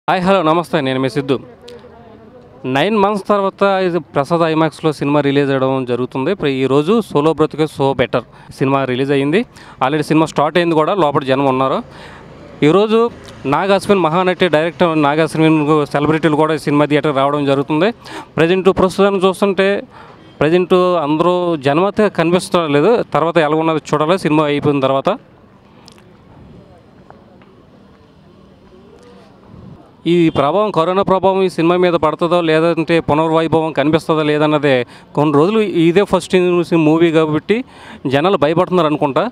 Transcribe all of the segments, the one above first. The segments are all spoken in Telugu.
హాయ్ హలో నమస్తే నేను మీ సిద్ధు నైన్ మంత్స్ తర్వాత ఇది ప్రసాద్ ఐమాక్స్లో సినిమా రిలీజ్ అవ్వడం జరుగుతుంది ఇప్పుడు ఈరోజు solo Brathuke so better cinema release అయ్యింది ఆల్రెడీ సినిమా స్టార్ట్ అయింది కూడా లోపల జనం ఉన్నారు ఈరోజు నాగ్ అశ్విన్ మహానటి డైరెక్టర్ నాగ్ అశ్విన్ సెలబ్రిటీలు కూడా ఈ సినిమా థియేటర్ రావడం జరుగుతుంది ప్రజెంట్ ప్రస్తుతాన్ని చూస్తుంటే ప్రజెంట్ అందరూ జనమైతే కనిపిస్తడం లేదు తర్వాత ఎలాగున్నది చూడాలి సినిమా అయిపోయిన తర్వాత ఈ ప్రభావం కరోనా ప్రభావం ఈ సినిమా మీద పడుతుందో లేదంటే పునర్వైభవం కనిపిస్తుందో లేదన్నదే కొన్ని రోజులు ఇదే ఫస్ట్ మూవీ కాబట్టి జనాలు భయపడుతున్నారు అనుకుంటా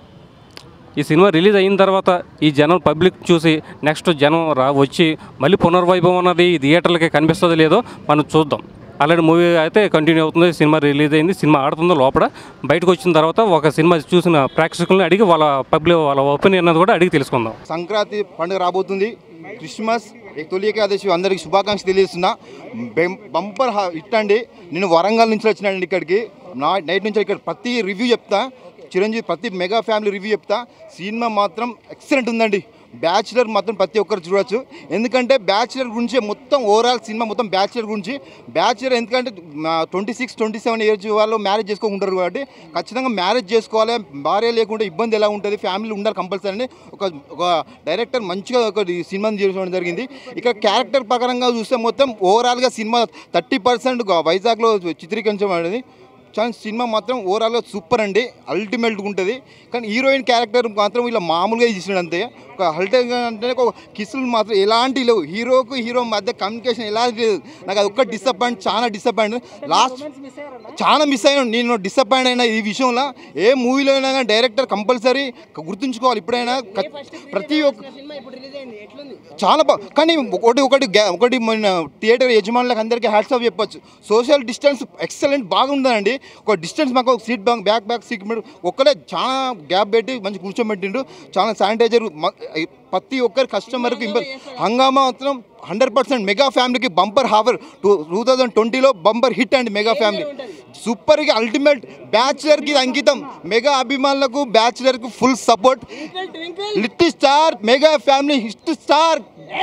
ఈ సినిమా రిలీజ్ అయిన తర్వాత ఈ జనం పబ్లిక్ చూసి నెక్స్ట్ జనం రా వచ్చి మళ్ళీ పునర్వైభవం అన్నది ఈ థియేటర్లకి కనిపిస్తుందో లేదో మనం చూద్దాం ఆల్రెడీ మూవీ అయితే కంటిన్యూ అవుతుంది సినిమా రిలీజ్ అయింది సినిమా ఆడుతుందో లోపల బయటకు వచ్చిన తర్వాత ఒక సినిమా చూసిన ప్రేక్షకులను అడిగి వాళ్ళ పబ్లిక్ వాళ్ళ ఒపీనియన్ అన్నది కూడా అడిగి తెలుసుకుందాం సంక్రాంతి పండుగ రాబోతుంది క్రిస్మస్ ఈ తొలి ఏకాదశి అందరికి శుభాకాంక్షలు తెలియజేస్తున్నా బెం- బంపర్ హ- హిట్ అండి నేను వరంగల్ నుంచి వచ్చినానండి ఇక్కడికి నా నైట్ నుంచి ఇక్కడ ప్రతి రివ్యూ చెప్తా చిరంజీవి ప్రతి మెగా ఫ్యామిలీ రివ్యూ చెప్తా సినిమా మాత్రం ఎక్సలెంట్ ఉందండి బ్యాచులర్ మాత్రం ప్రతి ఒక్కరు చూడొచ్చు ఎందుకంటే బ్యాచులర్ గురించి మొత్తం ఓవరాల్ సినిమా మొత్తం బ్యాచులర్ గురించి బ్యాచులర్ ఎందుకంటే twenty six twenty seven age వాళ్ళు మ్యారేజ్ చేసుకోకుంటారు కాబట్టి ఖచ్చితంగా మ్యారేజ్ చేసుకోవాలి భార్య లేకుంటే ఇబ్బంది ఎలా ఉంటుంది ఫ్యామిలీ ఉండాలి కంపల్సరీ అని ఒక ఒక డైరెక్టర్ మంచిగా ఒక సినిమాని చేసుకోవడం జరిగింది ఇక క్యారెక్టర్ ప్రకారంగా చూస్తే మొత్తం ఓవరాల్గా సినిమా థర్టీ పర్సెంట్ వైజాగ్లో చిత్రీకరించడం అనేది చాలా సినిమా మాత్రం ఓవరాల్గా సూపర్ అండి అల్టిమేట్గా ఉంటుంది కానీ హీరోయిన్ క్యారెక్టర్ మాత్రం ఇలా మామూలుగా చేసినాడు అంతే ఒక అల్టిమేట్ అంటే ఒక కిస్సులు మాత్రం ఎలాంటి లేవు హీరోకు హీరో మధ్య కమ్యూనికేషన్ ఎలాంటి లేదు నాకు అది ఒక్క డిసప్పాయింట్ చాలా డిసప్పాయింట్ లాస్ట్ చాలా మిస్ అయ్యాను నేను డిసప్పాయింట్ అయినా ఈ విషయంలో ఏ మూవీలో అయినా కానీ డైరెక్టర్ కంపల్సరీ గుర్తుంచుకోవాలి ఇప్పుడైనా ఖ- ప్రతి ఒక్క సినిమా ఇప్పుడు రిలీజ్ అయింది ఎట్లుంది చాలా బా కానీ ఒకటి ఒకటి గ్యా- ఒకటి మన థియేటర్ యజమానులకు అందరికీ హ్యాట్స్ ఆఫ్ చెప్పొచ్చు సోషల్ డిస్టెన్స్ ఎక్సలెంట్ బాగుందండి ఒక డిస్టెన్స్ మాకు ఒక seat back back back seat పెట్టి ఒక్కడే చాలా గ్యాప్ పెట్టి మంచి కూర్చోబెట్టిండు చాలా శానిటైజర్ ప్రతి ఒక్కరి కస్టమర్కి ఇంప హంగామా మాత్రం హండ్రెడ్ పర్సెంట్ మెగా ఫ్యామిలీకి బంపర్ హావర్ టూ టూ థౌజండ్ ట్వంటీలో బంపర్ హిట్ అండి మెగా ఫ్యామిలీ సూపర్గా అల్టిమేట్ బ్యాచులర్కి ఇది అంకితం మెగా అభిమానులకు బ్యాచులర్కి full support twinkle twinkle little star mega family hit star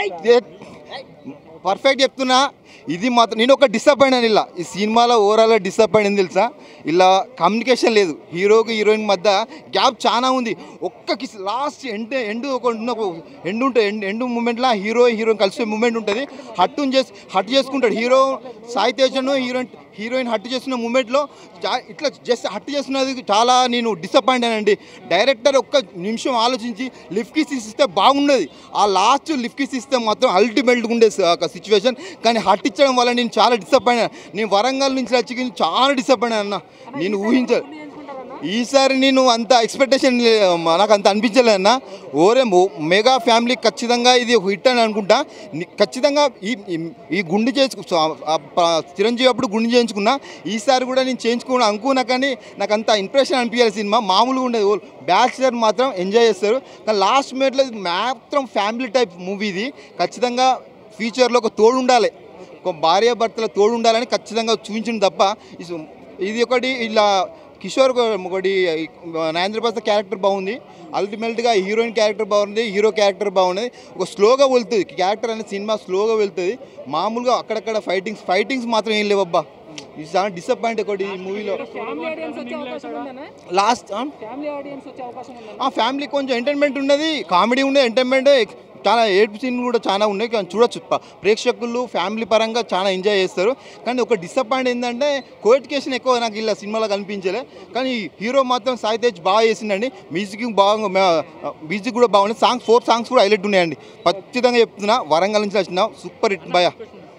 perfect చెప్తున్నా ఇది మాత్రం నేను ఒక డిసప్పాయింట్ అని ఇలా ఈ సినిమాలో ఓవరాల్గా డిసప్పాయింట్ అని తెలుసా ఇలా కమ్యూనికేషన్ లేదు హీరోకి హీరోయిన్ మధ్య గ్యాప్ చాలా ఉంది ఒక్క కిస్ లాస్ట్ ఎండ్ ఎండ్ ఒక ఉన్న ఒక ఎండ్ ఉంటుంది ఎండ్ ఎండ్ మూమెంట్లో హీరో హీరోయిన్ కలిసే మూమెంట్ ఉంటుంది హట్టుని చేసి హట్ చేసుకుంటాడు హీరో సాయి తేజను హీరోయిన్ హీరోయిన్ హట్ చేస్తున్న మూమెంట్లో చా- ఇట్లా జస్ట్ హట్ చేస్తున్నది చాలా నేను డిసప్పాయింట్ అయినండి డైరెక్టర్ ఒక్క నిమిషం ఆలోచించి లిఫ్ట్ కిస్ ఇస్తే బాగున్నది ఆ లాస్ట్ లిఫ్ట్ కిస్ ఇస్తే మాత్రం అల్టిమేట్గా ఉండే ఒక సిచ్యువేషన్ కానీ హట్ ఇచ్చడం వల్ల నేను చాలా డిసప్పాయింట్ అయ్యాను. నేను వరంగల్ నుంచి వచ్చి చాలా డిసప్పాయింట్ అన్న నేను ఊహించ ఈసారి నేను అంత ఎక్స్పెక్టేషన్ నాకు అంత అనిపించలేదు అన్న ఓరే మో- మెగా ఫ్యామిలీ ఖచ్చితంగా ఇది ఒక హిట్ అని అనుకుంటా ని- ఖచ్చితంగా ఈ ఈ- ఈ గుండు చేసుకు ఆ- ఆ ప- చిరంజీవి అప్పుడు గుండు చేయించుకున్నా ఈసారి కూడా నేను చేయించుకున్నా అనుకున్నా కానీ నాకు అంత ఇంప్రెషన్ అనిపించాలి సినిమా మామూలుగా ఉండేది ఓ బ్యాచులర్ మాత్రం ఎంజాయ్ చేస్తారు కానీ లాస్ట్ మినిట్లో ఇది మాత్రం ఫ్యామిలీ టైప్ మూవీ ఇది ఖచ్చితంగా ఫ్యూచర్లో ఒక తోడు ఉండాలి ఒక భార్య భర్తల తోడు ఉండాలని ఖచ్చితంగా చూపించింది తప్ప ఇది- ఇది ఒకటి ఇలా కిషోర్ ఒక- ఒకటి నరేంద్ర ప్రసాద్ క్యారెక్టర్ బాగుంది అల్టిమేట్గా హీరోయిన్ క్యారెక్టర్ బాగుంది హీరో క్యారెక్టర్ బాగున్నది ఒక స్లోగా వెళ్తుంది క్యారెక్టర్ అనే సినిమా స్లోగా వెళ్తుంది మామూలుగా అక్కడక్కడ ఫైటింగ్స్ ఫైటింగ్స్ మాత్రం ఏం లేవబ్బా ఇది చాలా డిసప్పాయింట్ ఒకటి ఈ మూవీలో ఫ్యామిలీ ఆడియన్స్ వచ్చే అవకాశం ఉందనా లాస్ట్ ఫ్యామిలీ ఆడియన్స్ వచ్చే అవకాశం ఉందా ఆ ఫ్యామిలీ కొంచెం ఎంటర్టైన్మెంట్ ఉన్నది కామెడీ ఉన్నది ఎంటర్టైన్మెంట్ చాలా ఏడుపు సీన్ కూడా చాలా ఉన్నాయి కానీ చూడొచ్చు ప- ప్రేక్షకులు ఫ్యామిలీ పరంగా చాలా ఎంజాయ్ చేస్తారు కానీ ఒక డిసప్పాయింట్ ఏంటంటే కోఎడ్యుకేషన్ ఎక్కువ నాకు ఇలా సినిమాలో కనిపించలే కానీ హీరో మాత్రం సాయి తేజ్ బాగా చేసిండండి మ్యూజిక్ బాగా మ్యూజిక్ కూడా బాగుంది సాంగ్స్ ఫోర్ సాంగ్స్ కూడా హైలైట్ ఉన్నాయండి ఖచ్చితంగా చెప్తున్నా వరంగల్ నుంచి వచ్చిన సూపర్ హిట్ భయ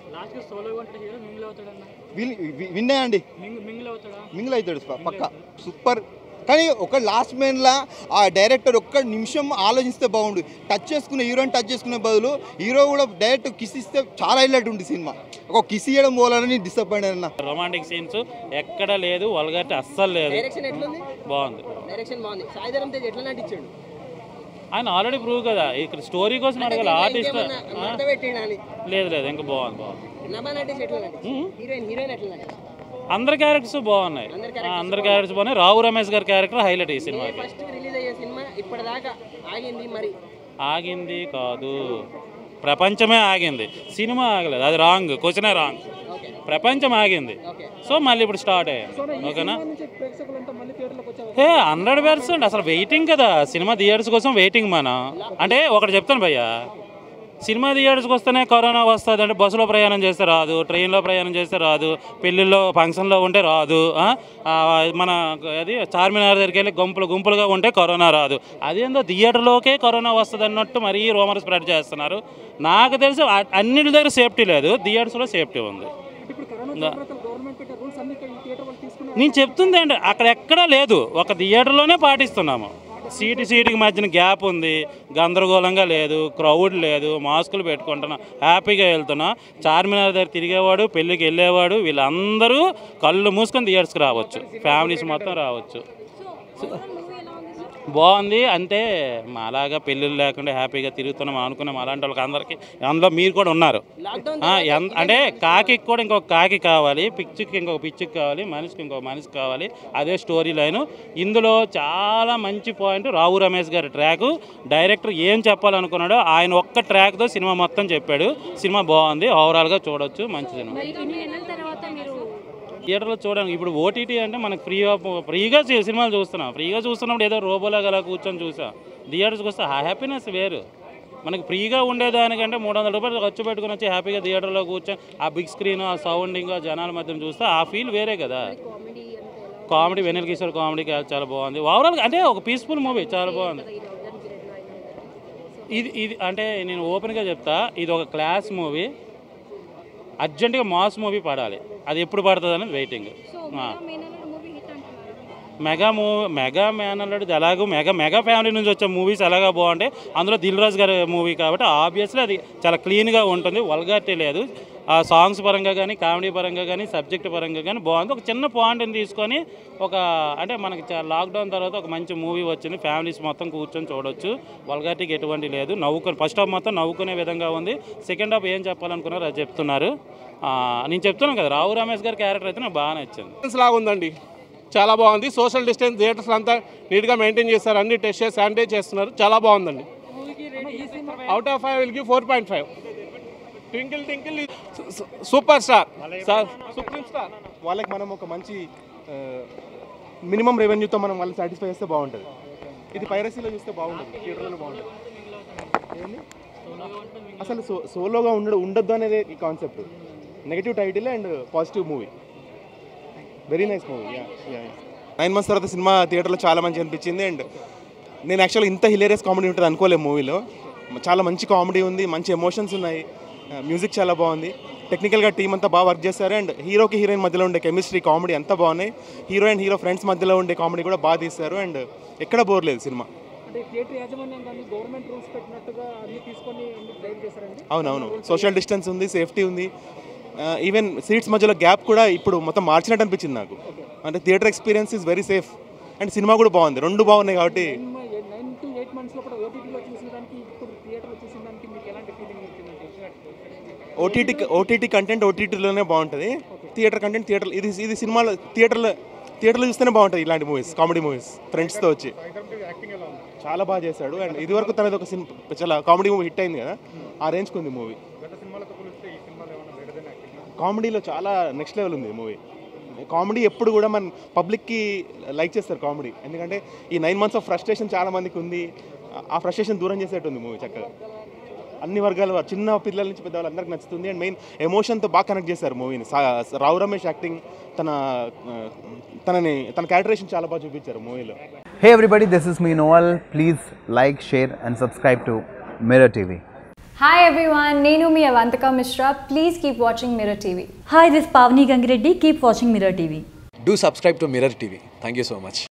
విన్నే అండి మింగిల్ అవుతాడు ప- పక్క సూపర్ కానీ ఒక లాస్ట్ మెయిన్లా ఆ డైరెక్టర్ ఒక్క నిమిషం ఆలోచిస్తే బాగుండు టచ్ చేసుకునే హీరోని టచ్ చేసుకునే బదులు హీరో కూడా డైరెక్ట్ కిస్ ఇస్తే చాలా హైలైట్ ఉంది సినిమా ఒక కిస్ ఇవ్వడం పోలని డిసప్పాయింట్ అన్న రొమాంటిక్ సీన్స్ ఎక్కడ లేదు వల్గారిటీ అస్సలు లేదు డైరెక్షన్ ఎట్లుంది బాగుంది డైరెక్షన్ బాగుంది సాయిధరం తేజ్ ఎట్లా నటించాడు ఆయన ఆల్రెడీ ప్రూవ్ కదా ఇక్కడ స్టోరీ కోసం అడగాలి ఆర్టిస్ట్ మడత పెట్టిండు అని లేదు లేదు ఇంకా బాగుంది బాగుంది నభా నటించి ఎట్లా నటించాడు హీరోయిన్ హీరోయిన్ ఎట్లా నటించాడు అందరి క్యారెక్టర్స్ బాగున్నాయి ఆ, అందరి క్యారెక్టర్స్ బాగున్నాయి రావు రమేష్ గారి క్యారెక్టర్ హైలైట్ ఈ సినిమాకి ఫస్ట్ రిలీజ్ అయ్యే సినిమా ఇప్పటిదాకా ఆగింది మరి ఆగింది కాదు ప్రపంచమే ఆగింది సినిమా ఆగలేదు అది రాంగ్ క్వశ్చనే రాంగ్ ఓకే ప్రపంచం ఆగింది ఓకే సో మళ్ళీ ఇప్పుడు స్టార్ట్ అయ్యింది ఓకేనా నుంచి ప్రేక్షకులంతా మళ్ళీ థియేటర్లోకి వచ్చే ఏ హండ్రెడ్ పర్సెంట్ అసలు వెయిటింగ్ కదా సినిమా థియేటర్స్ కోసం వెయిటింగ్ మనం అంటే ఒకటి చెప్తాను భయ్యా సినిమా థియేటర్స్కి వస్తేనే కరోనా వస్తుంది అంటే బస్సులో ప్రయాణం చేస్తే రాదు ట్రైన్లో ప్రయాణం చేస్తే రాదు పెళ్ళిళ్ళలో ఫంక్షన్లో ఉంటే రాదు ఆ? ఆ, మన అది చార్మినార్ దగ్గరికి వెళ్ళి గుంపులు గుంపులుగా ఉంటే కరోనా రాదు అదేందో థియేటర్లోకే కరోనా వస్తుంది అన్నట్టు మరీ రూమర్ స్ప్రెడ్ చేస్తున్నారు నాకు తెలిసి అ- అన్నిటి దగ్గర సేఫ్టీ లేదు థియేటర్స్లో సేఫ్టీ ఉంది ఇప్పుడు కరోనా గవర్నమెంట్ పెట్టే రూల్స్ అన్ని థియేటర్ వాళ్ళు తీసుకున్నారు నేను చెప్తుంది ఏంటి అక్కడ ఎక్కడా లేదు ఒక థియేటర్లోనే పాటిస్తున్నాము సీటు సీటుకి మధ్యన గ్యాప్ ఉంది గందరగోళంగా లేదు క్రౌడ్ లేదు మాస్కులు పెట్టుకుంటున్నా హ్యాపీగా వెళ్తున్నా చార్మినార్ దగ్గర తిరిగేవాడు పెళ్ళికి వెళ్ళేవాడు వీళ్ళందరూ కళ్ళు మూసుకొని థియేటర్స్కి రావచ్చు ఫ్యామిలీస్ మొత్తం రావచ్చు బాగుంది అంటే మాలాగా పెళ్ళిళ్ళు లేకుండా హ్యాపీగా తిరుగుతున్నాం అనుకున్నాం అలాంటి వాళ్ళకి అందరికీ అందులో మీరు కూడా ఉన్నారు లాక్డౌన్ ఆ, ఎన్- అంటే కాకి కూడా ఇంకొక కాకి కావాలి పిచ్చికి ఇంకొక పిచ్చికి కావాలి మనిషికి ఇంకొక మనిషి కావాలి అదే స్టోరీ లైన్ ఇందులో చాలా మంచి పాయింట్ రావు రమేష్ గారి ట్రాక్ డైరెక్టర్ ఏం చెప్పాలనుకున్నాడో ఆయన ఒక్క ట్రాక్తో సినిమా మొత్తం చెప్పాడు సినిమా బాగుంది ఓవరాల్గా చూడొచ్చు మంచి సినిమా మరి ఇన్ని నెలల తర్వాత మీరు థియేటర్లో చూడడానికి ఇప్పుడు ఓటీటీ అంటే మనకు ఫ్రీ ఫ్రీగా సి- సినిమాలు చూస్తున్నాం ఫ్రీగా చూస్తున్నప్పుడు ఏదో రోబోలాగా అలా కూర్చొని చూసాం థియేటర్స్కి వస్తే ఆ హ్యాపీనెస్ వేరు మనకి ఫ్రీగా ఉండేదానికంటే మూడు వందల రూపాయలు ఖర్చు పెట్టుకుని వచ్చి హ్యాపీగా థియేటర్లో కూర్చొని ఆ బిగ్ స్క్రీన్ ఆ సౌండింగ్ ఆ జనాల మధ్యన చూస్తే ఆ ఫీల్ వేరే కదా కామెడీ అంటే ఎలా కామెడీ వెనల్ కిషోర్ కామెడీ చాలా బాగుంది ఓవరాల్ అంటే ఒక పీస్ఫుల్ మూవీ చాలా బాగుంది ఈ లాక్డౌన్ పీరియడ్లో అయినా ఇది ఇది అంటే నేను ఓపెన్గా చెప్తా ఇది ఒక క్లాస్ మూవీ అర్జెంటుగా మాస్ మూవీ పడాలి అది ఎప్పుడు పడుతుంది అనేది వెయిటింగ్ సో మెగా మేనల్లుడు మూవీ హిట్ అంటున్నారు మెగా మూవీ మెగా మ్యాన్ అల్లడు ఎలాగో మెగా మెగా ఫ్యామిలీ నుంచి వచ్చే మూవీస్ ఎలాగా బాగుంటాయి అందులో దిల్ రాజు గారి మూవీ కాబట్టి ఆబ్వియస్లీ అది చాలా క్లీన్గా ఉంటుంది వల్గారిటీ లేదు ఆ సాంగ్స్ పరంగా కానీ కామెడీ పరంగా కానీ సబ్జెక్ట్ పరంగా కానీ బాగుంది ఒక చిన్న పాయింట్ని తీసుకొని ఒక అంటే మనకి చా- లాక్డౌన్ తర్వాత ఒక మంచి మూవీ వచ్చింది ఫ్యామిలీస్ మొత్తం కూర్చొని చూడొచ్చు వల్గారిటీకి ఎటువంటి లేదు నవ్వుకొని ఫస్ట్ హాఫ్ మొత్తం నవ్వుకునే విధంగా ఉంది సెకండ్ హాఫ్ ఏం చెప్పాలనుకున్నారు అది చెప్తున్నారు ఆ, నేను చెప్తున్నాను కదా రావు రమేష్ గారి క్యారెక్టర్ అయితే నాకు బాగా నచ్చింది డిస్టెన్స్ లాగా ఉందండి చాలా బాగుంది సోషల్ డిస్టెన్స్ థియేటర్స్ అంతా నీట్గా మెయింటైన్ చేస్తారు అన్ని టెస్ట్ చేసి శానిటైజ్ చేస్తున్నారు చాలా బాగుందండి out of five will give four point five twinkle twinkle super star sir supreme star వాళ్ళకి మనం ఒక మంచి మినిమం రెవెన్యూతో మనం వాళ్ళు సాటిస్ఫై చేస్తే బాగుంటుంది ఇది పైరసీలో చూస్తే బాగుంటుంది థియేటర్లో బాగుంటుంది ఏంది? అసలు సో సోలోగా ఉండడు ఉండొద్దు అనేది ఈ concept negative title and positive movie very nice movie nine months తర్వాత సినిమా థియేటర్లో చాలా మంచి అనిపించింది అండ్ నేను యాక్చువల్గా ఇంత హిలేరియస్ కామెడీ ఉంటుంది అనుకోలేదు మూవీలో చాలా మంచి కామెడీ ఉంది మంచి ఎమోషన్స్ ఉన్నాయి మ్యూజిక్ చాలా బాగుంది టెక్నికల్గా టీం అంతా బాగా వర్క్ చేశారు అండ్ హీరోకి హీరోయిన్ మధ్యలో ఉండే కెమిస్ట్రీ కామెడీ అంతా బాగున్నాయి హీరో అండ్ హీరో ఫ్రెండ్స్ మధ్యలో ఉండే కామెడీ కూడా బాగా తీస్తారు అండ్ ఎక్కడ బోర్ లేదు సినిమా అంటే థియేటర్ యాజమాన్యం కానీ గవర్నమెంట్ రూల్స్ పెట్టినట్టుగా అన్ని తీసుకొని అన్ని ట్రైన్ చేశారండి అవునవును సోషల్ డిస్టెన్స్ ఉంది సేఫ్టీ ఉంది ఈవెన్ సీట్స్ మధ్యలో గ్యాప్ కూడా ఇప్పుడు మొత్తం మార్చినట్టు అనిపించింది నాకు అంటే theatre experience is very safe and cinema కూడా బాగుంది రెండు బాగున్నాయి కాబట్టి నైన్ టు ఎయిట్ మంత్స్లో కూడా ఓటీటీలో చూసిన దానికి ఇప్పుడు థియేటర్లో చూసిన దానికి మీకు ఎలాంటి ఫీలింగ్ వచ్చిందంటే ఓటీటీ ఓటీటీ కంటెంట్ ఓటీటీలోనే బాగుంటుంది థియేటర్ కంటెంట్ థియేటర్ ఇది ఇది సినిమాలో థియేటర్లో థియేటర్లో చూస్తేనే బాగుంటుంది ఇలాంటి మూవీస్ కామెడీ మూవీస్ ఫ్రెండ్స్తో వచ్చి చాలా బాగా చేశాడు అండ్ ఇది వరకు తనది ఒక సినిమా చాలా కామెడీ మూవీ హిట్ అయింది కదా ఆ రేంజ్కి ఉంది మూవీ కామెడీలో చాలా నెక్స్ట్ లెవెల్ ఉంది మూవీ కామెడీ ఎప్పుడు కూడా మన పబ్లిక్కి లైక్ చేస్తారు కామెడీ ఎందుకంటే ఈ నైన్ మంత్స్ ఆఫ్ ఫ్రస్ట్రేషన్ చాలా మందికి ఉంది ఆ ఫ్రస్ట్రేషన్ దూరం చేసేట్టు ఉంది మూవీ చక్కగా అన్ని వర్గాల వారు చిన్న పిల్లల నుంచి పెద్దవాళ్ళు అందరికి నచ్చుతుంది అండ్ మెయిన్ ఎమోషన్తో బాగా కనెక్ట్ చేశారు మూవీని రావు రమేష్ యాక్టింగ్ తన ఆ, తనని తన క్యారెక్టరేషన్ చాలా బాగా చూపించారు మూవీలో Hey everybody, this is me Noel. Please like, share, and subscribe to Mirror TV. Hi everyone, Nenu mi Avantika Mishra. Please keep watching Mirror TV. Hi, this is Pavni Gangireddy. Keep watching Mirror TV. Do subscribe to Mirror TV. Thank you so much.